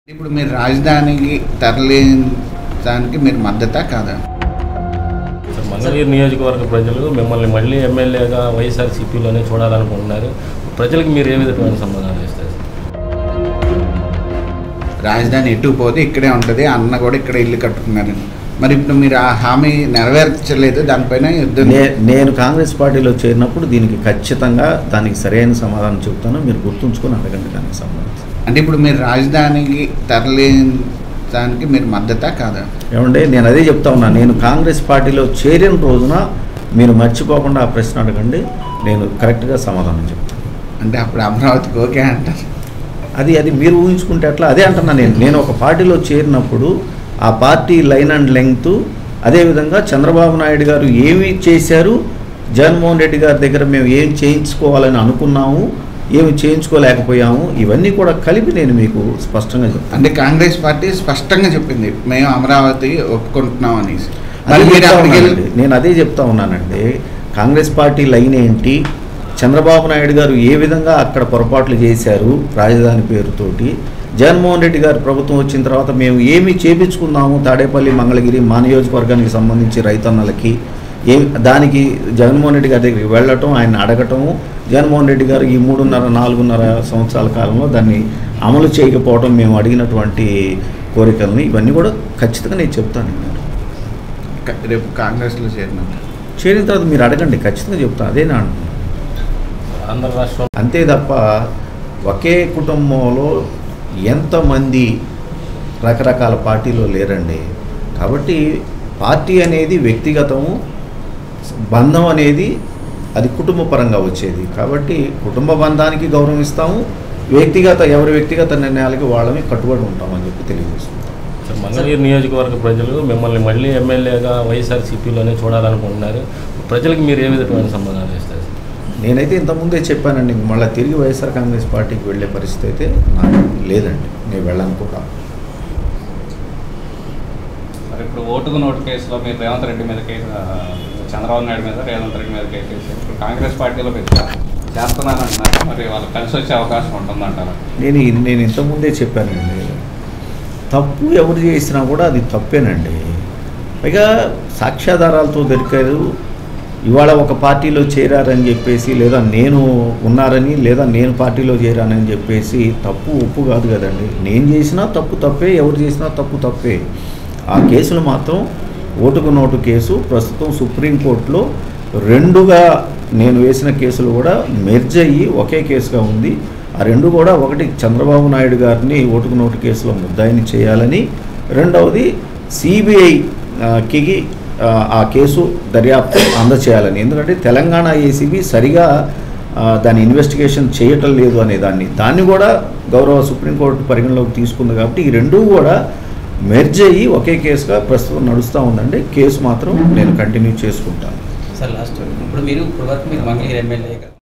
ఇప్పుడు మీరు రాజధానికి తరలించడానికి మీరు మద్దతా కాదా సార్ మంగళగిరి నియోజకవర్గ ప్రజలు మిమ్మల్ని మళ్ళీ ఎమ్మెల్యేగా వైఎస్ఆర్సీపీలోనే చూడాలనుకుంటున్నారు ప్రజలకు మీరు ఏ విధమైన సమాధానం ఇస్తారు రాజధాని ఎటు పోతే ఇక్కడే ఉంటుంది అన్న కూడా ఇక్కడ ఇల్లు కట్టుకున్నారని మరి ఇప్పుడు మీరు ఆ హామీ నెరవేర్చలేదు దానిపైన యుద్ధం నే నేను కాంగ్రెస్ పార్టీలో చేరినప్పుడు దీనికి ఖచ్చితంగా దానికి సరైన సమాధానం చెప్తాను మీరు గుర్తుంచుకొని అడగండి దానికి సంబంధించి అంటే ఇప్పుడు మీరు రాజధానికి తరలించడానికి మీరు మద్దతా కాదా ఏమంటే నేను అదే చెప్తా ఉన్నా నేను కాంగ్రెస్ పార్టీలో చేరిన రోజున మీరు మర్చిపోకుండా ఆ ప్రశ్న అడగండి నేను కరెక్ట్గా సమాధానం చెప్తాను అంటే అప్పుడు అమరావతికి ఓకే అంటారు అది అది మీరు ఊహించుకుంటే ఎట్లా అదే అంటున్నా నేను నేను ఒక పార్టీలో చేరినప్పుడు ఆ పార్టీ లైన్ అండ్ లెంగ్త్ అదేవిధంగా చంద్రబాబు నాయుడు గారు ఏమి చేశారు జగన్మోహన్ రెడ్డి గారి దగ్గర మేము ఏం చేయించుకోవాలని అనుకున్నాము ఏమి చేయించుకోలేకపోయాము ఇవన్నీ కూడా కలిపి నేను మీకు స్పష్టంగా చెప్తాను అంటే కాంగ్రెస్ పార్టీ స్పష్టంగా చెప్పింది మేము అమరావతి ఒప్పుకుంటున్నాం అనేసి మరి అదే మీరు చెప్తా అక్కడికి వెళ్ళి ఉన్నానండి. నేను అదే చెప్తా ఉన్నానండి కాంగ్రెస్ పార్టీ లైన్ ఏంటి చంద్రబాబు నాయుడు గారు ఏ విధంగా అక్కడ పొరపాట్లు చేశారు రాజధాని పేరుతోటి జగన్మోహన్ రెడ్డి గారు ప్రభుత్వం వచ్చిన తర్వాత మేము ఏమి చేపించుకున్నాము తాడేపల్లి మంగళగిరి మా నియోజకవర్గానికి సంబంధించి రైతన్నలకి ఏ దానికి జగన్మోహన్ రెడ్డి గారి దగ్గరికి వెళ్ళటం ఆయన అడగటము జగన్మోహన్ రెడ్డి గారు ఈ మూడున్నర నాలుగున్నర సంవత్సరాల కాలంలో దాన్ని అమలు చేయకపోవడం మేము అడిగినటువంటి కోరికలని ఇవన్నీ కూడా ఖచ్చితంగా నేను చెప్తాను క- రేపు కాంగ్రెస్లో చేరినట్టు చేరిన తర్వాత మీరు అడగండి ఖచ్చితంగా చెప్తాను అదే నా అంటున్నాను. ఆంధ్ర రాష్ట్రం అంతే తప్ప ఒకే కుటుంబంలో ఎంతమంది రకరకాల పార్టీలో లేరండి కాబట్టి పార్టీ అనేది వ్యక్తిగతము బంధం అనేది అది కుటుంబ పరంగా వచ్చేది కాబట్టి కుటుంబ బంధానికి గౌరవం ఇస్తాము వ్యక్తిగత ఎవరి వ్యక్తిగత నిర్ణయాలకి వాళ్ళని కట్టుబడి ఉంటామని చెప్పి తెలియజేస్తున్నాం సార్ మంగళగిరి నియోజకవర్గ ప్రజలు మిమ్మల్ని మళ్ళీ ఎమ్మెల్యేగా వైఎస్ఆర్సీపీలోనే చూడాలనుకుంటున్నారు ప్రజలకు మీరు ఏ విధమైన సమాధానం ఇస్తారు నేనైతే ఇంతకుముందే చెప్పానండి మళ్ళీ తిరిగి వైఎస్ఆర్ కాంగ్రెస్ పార్టీకి వెళ్ళే పరిస్థితి అయితే నాకు లేదండి నేను వెళ్ళను కూడా మరి ఇప్పుడు ఓటుకు నోటు కేసులో మీరు రేవంత్ రెడ్డి మీద కేసు ఆ, చంద్రబాబు నాయుడు మీద రేవంత్ రెడ్డి మీద కేసు వేశారు. ఇప్పుడు కాంగ్రెస్ పార్టీలో పెద్ద చేస్తున్నారంటున్నారు మరి వాళ్ళు కలిసి వచ్చే అవకాశం ఉంటుందంటారా నేను ఇ- నేను ఇంతకుముందే చెప్పానండి తప్పు ఎవరు చేసినా కూడా అది తప్పేనండి పైగా సాక్ష్యాధారాలతో దొరికారు ఇవాళ ఒక పార్టీలో చేరారని చెప్పేసి లేదా నేను ఉన్నారని లేదా నేను పార్టీలో చేరానని చెప్పేసి తప్పు ఉప్పు కాదు కదండి నేను చేసినా తప్పు తప్పే ఎవరు చేసినా తప్పు తప్పే ఆ కేసులు మాత్రం ఓటుకు నోటు కేసు ప్రస్తుతం సుప్రీంకోర్టులో రెండుగా నేను వేసిన కేసులు కూడా మెర్జ్ అయ్యి ఒకే కేసుగా ఉంది ఆ రెండు కూడా ఒకటి చంద్రబాబు నాయుడు గారిని ఓటుకు నోటు కేసులో ముద్దాయిని చేయాలని రెండవది సిబిఐకి ఆ కేసు దర్యాప్తు అందచేయాలని ఎందుకంటే తెలంగాణ ఏసీబీ సరిగా ఆ, దాని ఇన్వెస్టిగేషన్ చేయటం లేదు అనే దాన్ని దాన్ని కూడా గౌరవ సుప్రీంకోర్టు పరిగణలోకి తీసుకుంది కాబట్టి ఈ రెండూ కూడా మెర్జ్ అయ్యి ఒకే కేసుగా ప్రస్తుతం నడుస్తూ ఉందండి కేసు మాత్రం నేను కంటిన్యూ చేసుకుంటాను సార్ లాస్ట్ ఇప్పుడు మీరు ఇప్పుడు వరకు మీరు మంగళగిరి ఎమ్మెల్యేగా